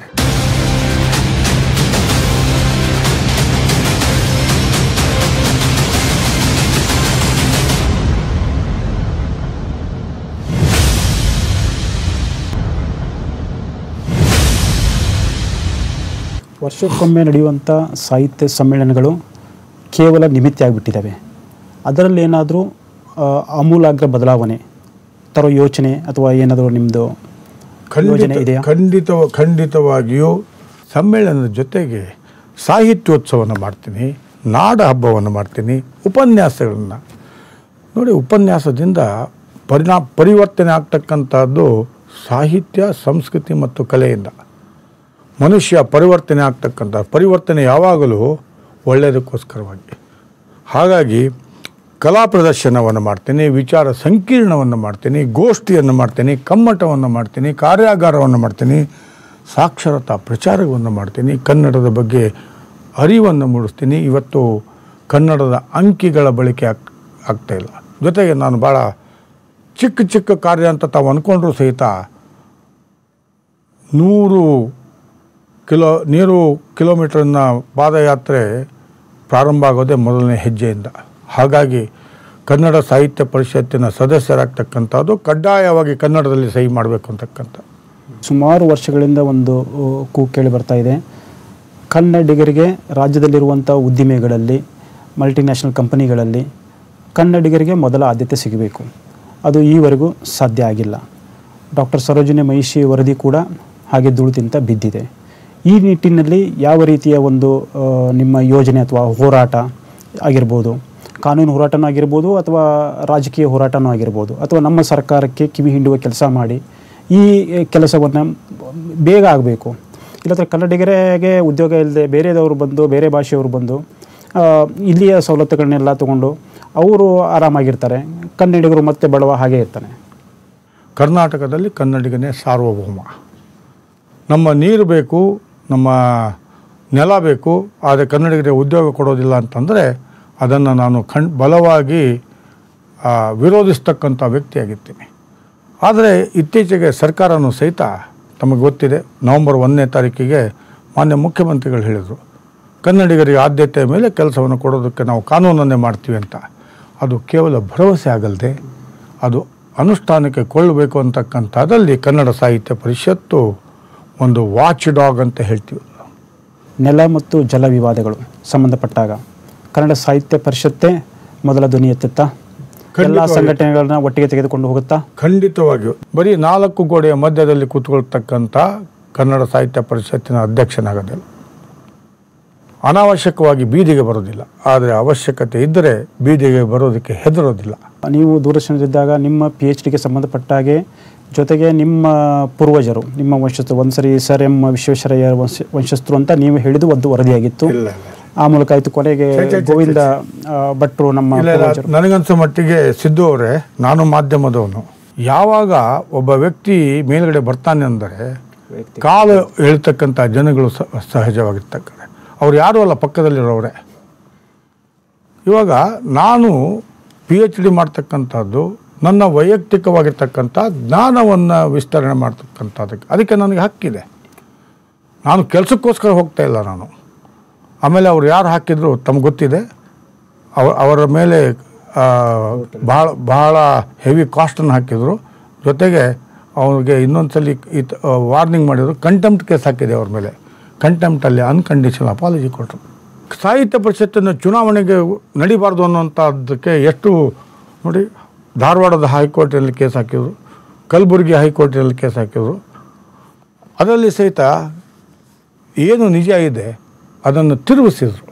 [SPEAKER 1] ವರ್ಷಕ್ಕೊಮ್ಮೆ ನಡೆಯುವಂಥ ಸಾಹಿತ್ಯ ಸಮ್ಮೇಳನಗಳು ಕೇವಲ ನಿಮಿತ್ತ ಆಗಿಬಿಟ್ಟಿದ್ದಾವೆ ಅದರಲ್ಲಿ ಏನಾದರೂ ಅಮೂಲಾಗ್ರ ಬದಲಾವಣೆ ತರೋ ಯೋಚನೆ ಅಥವಾ ಏನಾದರೂ ನಿಮ್ಮದು ಯೋಜನೆ
[SPEAKER 2] ಖಂಡಿತ
[SPEAKER 1] ಇದೆಯಾ
[SPEAKER 2] ಖಂಡಿತ ಖಂಡಿತವಾಗಿಯೂ ಸಮ್ಮೇಳನದ ಜೊತೆಗೆ ಸಾಹಿತ್ಯೋತ್ಸವವನ್ನು ಮಾಡ್ತೀನಿ ನಾಡ ಹಬ್ಬವನ್ನು ಮಾಡ್ತೀನಿ ಉಪನ್ಯಾಸಗಳನ್ನು ನೋಡಿ ಉಪನ್ಯಾಸದಿಂದ ಪರಿಣಾ ಪರಿವರ್ತನೆ ಆಗ್ತಕ್ಕಂಥದ್ದು ಸಾಹಿತ್ಯ ಸಂಸ್ಕೃತಿ ಮತ್ತು ಕಲೆಯಿಂದ ಮನುಷ್ಯ ಪರಿವರ್ತನೆ ಆಗ್ತಕ್ಕಂಥ ಪರಿವರ್ತನೆ ಯಾವಾಗಲೂ ಒಳ್ಳೆಯದಕ್ಕೋಸ್ಕರವಾಗಿ ಹಾಗಾಗಿ ಕಲಾ ಪ್ರದರ್ಶನವನ್ನು ಮಾಡ್ತೀನಿ ವಿಚಾರ ಸಂಕೀರ್ಣವನ್ನು ಮಾಡ್ತೀನಿ ಗೋಷ್ಠಿಯನ್ನು ಮಾಡ್ತೀನಿ ಕಮ್ಮಟವನ್ನು ಮಾಡ್ತೀನಿ ಕಾರ್ಯಾಗಾರವನ್ನು ಮಾಡ್ತೀನಿ ಸಾಕ್ಷರತಾ ಪ್ರಚಾರವನ್ನು ಮಾಡ್ತೀನಿ ಕನ್ನಡದ ಬಗ್ಗೆ ಅರಿವನ್ನು ಮೂಡಿಸ್ತೀನಿ ಇವತ್ತು ಕನ್ನಡದ ಅಂಕಿಗಳ ಬಳಕೆ ಆಗ್ ಆಗ್ತಾ ಇಲ್ಲ ಜೊತೆಗೆ ನಾನು ಭಾಳ ಚಿಕ್ಕ ಚಿಕ್ಕ ಕಾರ್ಯ ಅಂತ ತಾವು ಅಂದ್ಕೊಂಡ್ರೂ ಸಹಿತ ನೂರು ಕಿಲೋ ನೀರು ಕಿಲೋಮೀಟ್ರನ್ನ ಪಾದಯಾತ್ರೆ ಪ್ರಾರಂಭ ಆಗೋದೇ ಮೊದಲನೇ ಹೆಜ್ಜೆಯಿಂದ ಹಾಗಾಗಿ ಕನ್ನಡ ಸಾಹಿತ್ಯ ಪರಿಷತ್ತಿನ ಸದಸ್ಯರಾಗ್ತಕ್ಕಂಥದ್ದು ಕಡ್ಡಾಯವಾಗಿ ಕನ್ನಡದಲ್ಲಿ ಸಹಿ ಮಾಡಬೇಕು ಅಂತಕ್ಕಂಥ
[SPEAKER 1] ಸುಮಾರು ವರ್ಷಗಳಿಂದ ಒಂದು ಆ, ಕೂಗು ಕೇಳಿ ಬರ್ತಾ ಇದೆ ಕನ್ನಡಿಗರಿಗೆ ರಾಜ್ಯದಲ್ಲಿರುವಂಥ ಉದ್ದಿಮೆಗಳಲ್ಲಿ ಮಲ್ಟಿನ್ಯಾಷನಲ್ ಕಂಪನಿಗಳಲ್ಲಿ ಕನ್ನಡಿಗರಿಗೆ ಮೊದಲ ಆದ್ಯತೆ ಸಿಗಬೇಕು ಅದು ಈವರೆಗೂ ಸಾಧ್ಯ ಆಗಿಲ್ಲ ಡಾಕ್ಟರ್ ಸರೋಜಿನಿ ಮಹಿಷಿ ವರದಿ ಕೂಡ ಹಾಗೆ ಧೂಳು ತಿಂತ ಬಿದ್ದಿದೆ ಈ ನಿಟ್ಟಿನಲ್ಲಿ ಯಾವ ರೀತಿಯ ಒಂದು ಆ, ನಿಮ್ಮ ಯೋಜನೆ ಅಥವಾ ಹೋರಾಟ ಆಗಿರ್ಬೋದು ಕಾನೂನು ಹೋರಾಟನೂ ಆಗಿರ್ಬೋದು ಅಥವಾ ರಾಜಕೀಯ ಹೋರಾಟನೂ ಆಗಿರ್ಬೋದು ಅಥವಾ ನಮ್ಮ ಸರ್ಕಾರಕ್ಕೆ ಕಿವಿ ಹಿಂಡುವ ಕೆಲಸ ಮಾಡಿ ಈ ಕೆಲಸವನ್ನು ಬೇಗ ಆಗಬೇಕು ಇಲ್ಲದ್ರೆ ಕನ್ನಡಿಗರಿಗೆ ಉದ್ಯೋಗ ಇಲ್ಲದೆ ಬೇರೆದವರು ಬಂದು ಬೇರೆ ಭಾಷೆಯವರು ಬಂದು ಆ, ಇಲ್ಲಿಯ ಸವಲತ್ತುಗಳನ್ನೆಲ್ಲ ತಗೊಂಡು ಅವರು ಆರಾಮಾಗಿರ್ತಾರೆ ಕನ್ನಡಿಗರು ಮತ್ತೆ ಬಡವ ಹಾಗೆ ಇರ್ತಾನೆ
[SPEAKER 2] ಕರ್ನಾಟಕದಲ್ಲಿ ಕನ್ನಡಿಗನೇ ಸಾರ್ವಭೌಮ ನಮ್ಮ ನೀರು ಬೇಕು ನಮ್ಮ ನೆಲ ಬೇಕು ಆದರೆ ಕನ್ನಡಿಗರಿಗೆ ಉದ್ಯೋಗ ಕೊಡೋದಿಲ್ಲ ಅಂತಂದರೆ ಅದನ್ನು ನಾನು ಕಣ್ ಬಲವಾಗಿ ಆ, ವಿರೋಧಿಸ್ತಕ್ಕಂಥ ವ್ಯಕ್ತಿಯಾಗಿರ್ತೀನಿ ಆದರೆ ಇತ್ತೀಚೆಗೆ ಸರ್ಕಾರನೂ ಸಹಿತ ತಮಗೆ ಗೊತ್ತಿದೆ ನವೆಂಬರ್ ಒಂದನೇ ತಾರೀಕಿಗೆ ಮಾನ್ಯ ಮುಖ್ಯಮಂತ್ರಿಗಳು ಹೇಳಿದರು ಕನ್ನಡಿಗರಿಗೆ ಆದ್ಯತೆ ಮೇಲೆ ಕೆಲಸವನ್ನು ಕೊಡೋದಕ್ಕೆ ನಾವು ಕಾನೂನನ್ನೇ ಮಾಡ್ತೀವಿ ಅಂತ ಅದು ಕೇವಲ ಭರವಸೆ ಆಗಲ್ಲದೆ ಅದು ಅನುಷ್ಠಾನಕ್ಕೆ ಕೊಳ್ಳಬೇಕು ಅಂತಕ್ಕಂಥದ್ದಲ್ಲಿ ಕನ್ನಡ ಸಾಹಿತ್ಯ ಪರಿಷತ್ತು ಒಂದು ವಾಚ್ ಡಾಗ್ ಅಂತ ಹೇಳ್ತೀವಿ
[SPEAKER 1] ನೆಲ ಮತ್ತು ಜಲ ವಿವಾದಗಳು ಸಂಬಂಧಪಟ್ಟಾಗ ಕನ್ನಡ ಸಾಹಿತ್ಯ ಪರಿಷತ್ತೇ ಮೊದಲ ಧ್ವನಿ ಎತ್ತುತ್ತಾ ಎಲ್ಲ
[SPEAKER 2] ಖಂಡಿತವಾಗಿ.
[SPEAKER 1] ಸಂಘಟನೆಗಳನ್ನ ಒಟ್ಟಿಗೆ ತೆಗೆದುಕೊಂಡು ಹೋಗುತ್ತಾ
[SPEAKER 2] ಖಂಡಿತವಾಗಿಯೂ ಬರೀ ನಾಲ್ಕು ಗೋಡೆಯ ಮಧ್ಯದಲ್ಲಿ ಕೂತ್ಕೊಳ್ತಕ್ಕಂಥ ಕನ್ನಡ ಸಾಹಿತ್ಯ ಪರಿಷತ್ತಿನ ಅಧ್ಯಕ್ಷನಾಗೋದಿಲ್ಲ ಅನಾವಶ್ಯಕವಾಗಿ ಬೀದಿಗೆ ಬರೋದಿಲ್ಲ ಆದರೆ ಅವಶ್ಯಕತೆ ಇದ್ದರೆ ಬೀದಿಗೆ ಬರೋದಕ್ಕೆ ಹೆದರೋದಿಲ್ಲ
[SPEAKER 1] ನೀವು ದೂರದರ್ಶನದಿದ್ದಾಗ ನಿಮ್ಮ ಪಿ ಎಚ್ ಡಿಗೆ ಸಂಬಂಧಪಟ್ಟ ಹಾಗೆ ಜೊತೆಗೆ ನಿಮ್ಮ ಪೂರ್ವಜರು ನಿಮ್ಮ ವಂಶಸ್ಥರು ಒಂದ್ಸರಿ ಸರ್ ಎಂ ವಿಶ್ವೇಶ್ವರಯ್ಯ ವಂಶ ವಂಶಸ್ಥರು ಅಂತ ನೀವು ಹೇಳಿದ್ದು ಒಂದು ವರದಿಯಾಗಿತ್ತು
[SPEAKER 2] ಇಲ್ಲ
[SPEAKER 1] ಆ ಮೂಲಕ ಆಯ್ತು ಕೊನೆಗೆ
[SPEAKER 2] ಛೆ, ಛೆ, ಛೆ, ಛೆ,
[SPEAKER 1] ಗೋವಿಂದ ಆ, ಭಟ್ರು ನಮ್ಮ
[SPEAKER 2] ಇಲ್ಲ ಇಲ್ಲ
[SPEAKER 1] ಪೂರ್ವಜರು
[SPEAKER 2] ನನಗನ್ಸೋ ಮಟ್ಟಿಗೆ ಸಿದ್ದು ಅವರೇ ನಾನು ಮಾಧ್ಯಮದವನು ಯಾವಾಗ ಒಬ್ಬ ವ್ಯಕ್ತಿ ಮೇಲ್ಗಡೆ ಬರ್ತಾನೆ ಅಂದರೆ ಕಾಲು ಹೇಳ್ತಕ್ಕಂಥ ಜನಗಳು ಸ- ಸಹಜವಾಗಿರ್ತಕ್ಕಂಥ ಅವ್ರು ಯಾರೂ ಅಲ್ಲ ಪಕ್ಕದಲ್ಲಿರೋರೆ ಇವಾಗ ನಾನು ಪಿ ಎಚ್ ಡಿ ಮಾಡ್ತಕ್ಕಂಥದ್ದು ನನ್ನ ವೈಯಕ್ತಿಕವಾಗಿರ್ತಕ್ಕಂಥ ಜ್ಞಾನವನ್ನು ವಿಸ್ತರಣೆ ಮಾಡ್ತಕ್ಕಂಥದ್ದಕ್ಕೆ ಅದಕ್ಕೆ ನನಗೆ ಹಕ್ಕಿದೆ ನಾನು ಕೆಲಸಕ್ಕೋಸ್ಕರ ಹೋಗ್ತಾ ಇಲ್ಲ ನಾನು ಆಮೇಲೆ ಅವ್ರು ಯಾರು ಹಾಕಿದ್ರು ತಮ್ಗೆ ಗೊತ್ತಿದೆ ಅವ ಅವರ ಮೇಲೆ ಆ, ಭಾಳ ಭಾಳ ಹೆವಿ ಕಾಸ್ಟನ್ನು ಹಾಕಿದರು ಜೊತೆಗೆ ಅವ್ರಿಗೆ ಇನ್ನೊಂದ್ಸಲಿ ಇತ್ ವಾರ್ನಿಂಗ್ ಮಾಡಿದರು ಕಂಟೆಂಪ್ಟ್ ಕೇಸ್ ಹಾಕಿದೆ ಅವ್ರ ಮೇಲೆ ಕಂಟೆಂಪ್ಟಲ್ಲಿ ಅನ್ಕಂಡೀಷನಲ್ ಅಪಾಲಜಿ ಕೊಟ್ಟರು ಸಾಹಿತ್ಯ ಪರಿಷತ್ತಿನ ಚುನಾವಣೆಗೆ ನಡಿಬಾರ್ದು ಅನ್ನೋಂಥದ್ದಕ್ಕೆ ಎಷ್ಟು ನೋಡಿ ಧಾರವಾಡದ ಹೈಕೋರ್ಟಲ್ಲಿ ಕೇಸ್ ಹಾಕಿದರು ಕಲಬುರಗಿ ಹೈಕೋರ್ಟಲ್ಲಿ ಕೇಸ್ ಹಾಕಿದರು ಅದರಲ್ಲಿ ಸಹಿತ ಏನು ನಿಜ ಇದೆ ಅದನ್ನು ತಿರುಗಿಸಿದ್ರು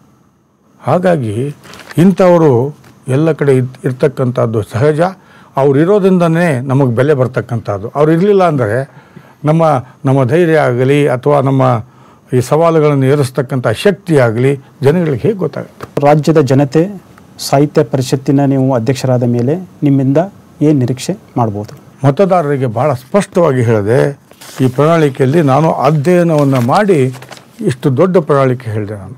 [SPEAKER 2] ಹಾಗಾಗಿ ಇಂಥವರು ಎಲ್ಲ ಕಡೆ ಇದ್- ಇರ್ತಕ್ಕಂಥದ್ದು ಸಹಜ ಅವ್ರು ಇರೋದ್ರಿಂದನೇ ನಮಗೆ ಬೆಲೆ ಬರ್ತಕ್ಕಂಥದ್ದು ಅವ್ರು ಇರಲಿಲ್ಲ ಅಂದರೆ ನಮ್ಮ ನಮ್ಮ ಧೈರ್ಯ ಆಗಲಿ ಅಥವಾ ನಮ್ಮ ಈ ಸವಾಲುಗಳನ್ನು ಎದುರಿಸ್ತಕ್ಕಂಥ ಶಕ್ತಿ ಆಗಲಿ ಜನಗಳಿಗೆ ಹೇಗೆ ಗೊತ್ತಾಗುತ್ತೆ
[SPEAKER 1] ರಾಜ್ಯದ ಜನತೆ ಸಾಹಿತ್ಯ ಪರಿಷತ್ತಿನ ನೀವು ಅಧ್ಯಕ್ಷರಾದ ಮೇಲೆ ನಿಮ್ಮಿಂದ ಏನು ನಿರೀಕ್ಷೆ ಮಾಡ್ಬೋದು
[SPEAKER 2] ಮತದಾರರಿಗೆ ಭಾಳ ಸ್ಪಷ್ಟವಾಗಿ ಹೇಳಿದೆ ಈ ಪ್ರಣಾಳಿಕೆಯಲ್ಲಿ ನಾನು ಅಧ್ಯಯನವನ್ನು ಮಾಡಿ ಇಷ್ಟು ದೊಡ್ಡ ಪ್ರಣಾಳಿಕೆ ಹೇಳಿದೆ ನಾನು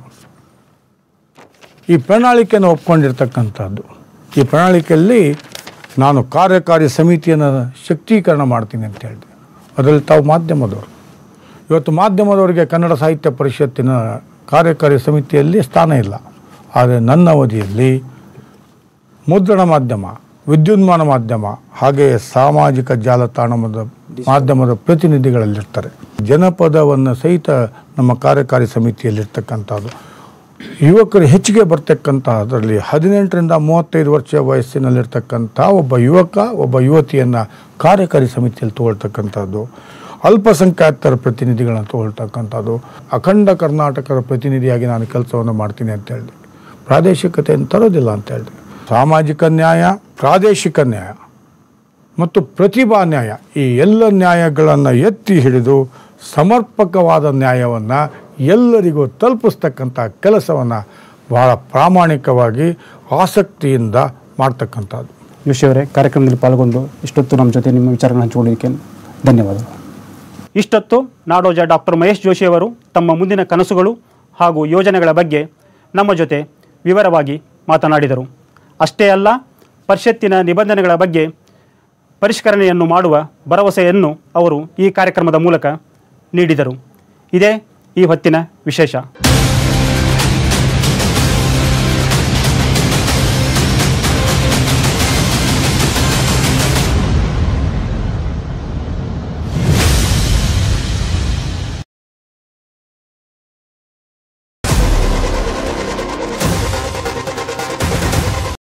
[SPEAKER 2] ಈ ಪ್ರಣಾಳಿಕೆಯನ್ನು ಒಪ್ಕೊಂಡಿರ್ತಕ್ಕಂಥದ್ದು ಈ ಪ್ರಣಾಳಿಕೆಯಲ್ಲಿ ನಾನು ಕಾರ್ಯಕಾರಿ ಸಮಿತಿಯನ್ನು ಶಕ್ತೀಕರಣ ಮಾಡ್ತೀನಿ ಅಂತ ಹೇಳಿದೆ ಅದರಲ್ಲಿ ತಾವು ಮಾಧ್ಯಮದವರು ಇವತ್ತು ಮಾಧ್ಯಮದವರಿಗೆ ಕನ್ನಡ ಸಾಹಿತ್ಯ ಪರಿಷತ್ತಿನ ಕಾರ್ಯಕಾರಿ ಸಮಿತಿಯಲ್ಲಿ ಸ್ಥಾನ ಇಲ್ಲ ಆದರೆ ನನ್ನ ಅವಧಿಯಲ್ಲಿ ಮುದ್ರಣ ಮಾಧ್ಯಮ ವಿದ್ಯುನ್ಮಾನ ಮಾಧ್ಯಮ ಹಾಗೆಯೇ ಸಾಮಾಜಿಕ ಜಾಲತಾಣದ ಮಾಧ್ಯಮದ ಪ್ರತಿನಿಧಿಗಳಲ್ಲಿರ್ತಾರೆ ಜನಪದವನ್ನು ಸಹಿತ ನಮ್ಮ ಕಾರ್ಯಕಾರಿ ಸಮಿತಿಯಲ್ಲಿರ್ತಕ್ಕಂಥದ್ದು ಯುವಕರು ಹೆಚ್ಚಿಗೆ ಬರ್ತಕ್ಕಂಥ ಅದರಲ್ಲಿ ಹದಿನೆಂಟರಿಂದ ಮೂವತ್ತೈದು ವರ್ಷ ವಯಸ್ಸಿನಲ್ಲಿರ್ತಕ್ಕಂಥ ಒಬ್ಬ ಯುವಕ ಒಬ್ಬ ಯುವತಿಯನ್ನು ಕಾರ್ಯಕಾರಿ ಸಮಿತಿಯಲ್ಲಿ ತಗೊಳ್ತಕ್ಕಂಥದ್ದು ಅಲ್ಪಸಂಖ್ಯಾತರ ಪ್ರತಿನಿಧಿಗಳನ್ನು ತಗೊಳ್ತಕ್ಕಂಥದ್ದು ಅಖಂಡ ಕರ್ನಾಟಕದ ಪ್ರತಿನಿಧಿಯಾಗಿ ನಾನು ಕೆಲಸವನ್ನು ಮಾಡ್ತೀನಿ ಅಂತ ಹೇಳಿದೆ ಪ್ರಾದೇಶಿಕತೆಯನ್ನು ತರೋದಿಲ್ಲ ಅಂತ ಹೇಳಿದೆ ಸಾಮಾಜಿಕ ನ್ಯಾಯ ಪ್ರಾದೇಶಿಕ ನ್ಯಾಯ ಮತ್ತು ಪ್ರತಿಭಾ ನ್ಯಾಯ ಈ ಎಲ್ಲ ನ್ಯಾಯಗಳನ್ನು ಎತ್ತಿ ಹಿಡಿದು ಸಮರ್ಪಕವಾದ ನ್ಯಾಯವನ್ನು ಎಲ್ಲರಿಗೂ ತಲುಪಿಸ್ತಕ್ಕಂಥ ಕೆಲಸವನ್ನು ಬಹಳ ಪ್ರಾಮಾಣಿಕವಾಗಿ ಆಸಕ್ತಿಯಿಂದ ಮಾಡ್ತಕ್ಕಂಥದ್ದು
[SPEAKER 1] ಅವರೇ ಕಾರ್ಯಕ್ರಮದಲ್ಲಿ ಪಾಲ್ಗೊಂಡು ಇಷ್ಟೊತ್ತು ನಮ್ಮ ಜೊತೆ ನಿಮ್ಮ ವಿಚಾರಗಳನ್ನು ಹಂಚಿಕೊಂಡಿದ್ದಕ್ಕೆ ಧನ್ಯವಾದಗಳು ಇಷ್ಟೊತ್ತು ನಾಡೋಜ ಡಾಕ್ಟರ್ ಮಹೇಶ್ ಜೋಶಿ ಅವರು ತಮ್ಮ ಮುಂದಿನ ಕನಸುಗಳು ಹಾಗೂ ಯೋಜನೆಗಳ ಬಗ್ಗೆ ನಮ್ಮ ಜೊತೆ ವಿವರವಾಗಿ ಮಾತನಾಡಿದರು ಅಷ್ಟೇ ಅಲ್ಲ ಪರಿಷತ್ತಿನ ನಿಬಂಧನೆಗಳ ಬಗ್ಗೆ ಪರಿಷ್ಕರಣೆಯನ್ನು ಮಾಡುವ ಭರವಸೆಯನ್ನು ಅವರು ಈ ಕಾರ್ಯಕ್ರಮದ ಮೂಲಕ ನೀಡಿದರು ಇದೇ ಈ ಹೊತ್ತಿನ ವಿಶೇಷ